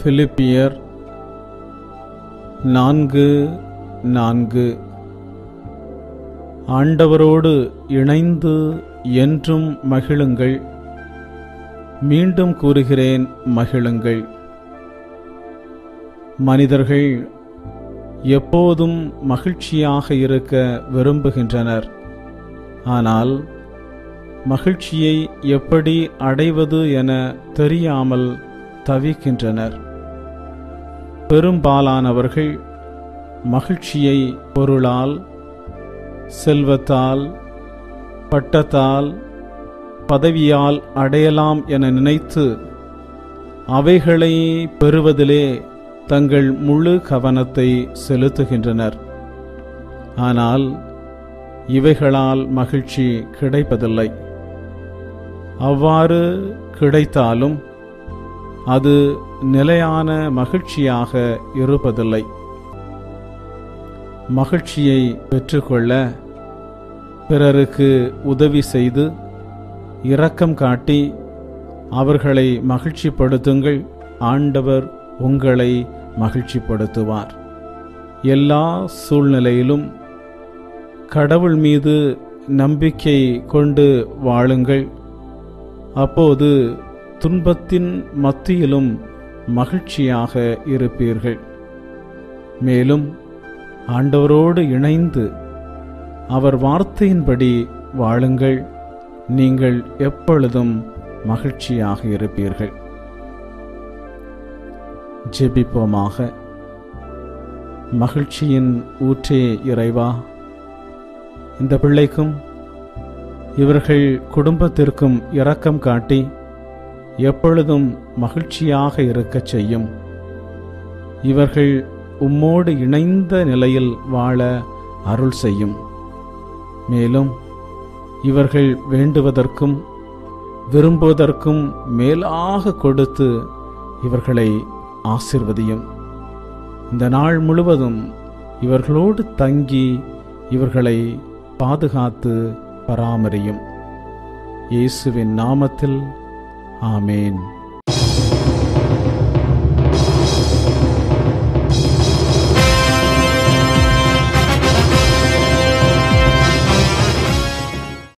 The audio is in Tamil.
பிலிப்பியர் நான்கு நான்கு ஆண்டவரோடு இணைந்து என்றும் மகிழுங்கள் மீண்டும் கூறுகிறேன் மகிழுங்கள் மனிதர்கள் எப்போதும் மகிழ்ச்சியாக இருக்க விரும்புகின்றனர் ஆனால் மகிழ்ச்சியை எப்படி அடைவது என தெரியாமல் தவிக்கின்றனர் பெரும்பாலானவர்கள் மகிழ்ச்சியை பொருளால் செல்வத்தால் பட்டத்தால் பதவியால் அடையலாம் என நினைத்து அவைகளை பெறுவதிலே தங்கள் முழு கவனத்தை செலுத்துகின்றனர் ஆனால் இவைகளால் மகிழ்ச்சி கிடைப்பதில்லை அவ்வாறு கிடைத்தாலும் அது நிலையான மகிழ்ச்சியாக இருப்பதில்லை மகிழ்ச்சியை பெற்றுக்கொள்ள பிறருக்கு உதவி செய்து இரக்கம் காட்டி அவர்களை மகிழ்ச்சிப்படுத்துங்கள் ஆண்டவர் உங்களை மகிழ்ச்சிப்படுத்துவார் எல்லா சூழ்நிலையிலும் கடவுள் மீது நம்பிக்கை கொண்டு வாழுங்கள் அப்போது துன்பத்தின் மத்தியிலும் மகிழ்ச்சியாக இருப்பீர்கள் மேலும் ஆண்டவரோடு இணைந்து அவர் வார்த்தையின்படி வாழுங்கள் நீங்கள் எப்பொழுதும் மகிழ்ச்சியாக இருப்பீர்கள் ஜெபிப்போமாக மகிழ்ச்சியின் ஊற்றே இறைவா இந்த பிள்ளைக்கும் இவர்கள் குடும்பத்திற்கும் இரக்கம் காட்டி எப்பொழுதும் மகிழ்ச்சியாக இருக்கச் செய்யும் இவர்கள் உம்மோடு இணைந்த நிலையில் வாழ அருள் செய்யும் மேலும் இவர்கள் வேண்டுவதற்கும் விரும்புவதற்கும் மேலாக கொடுத்து இவர்களை ஆசிர்வதியும் இந்த நாள் முழுவதும் இவர்களோடு தங்கி இவர்களை பாதுகாத்து பராமரியும் இயேசுவின் நாமத்தில் ஆமேன்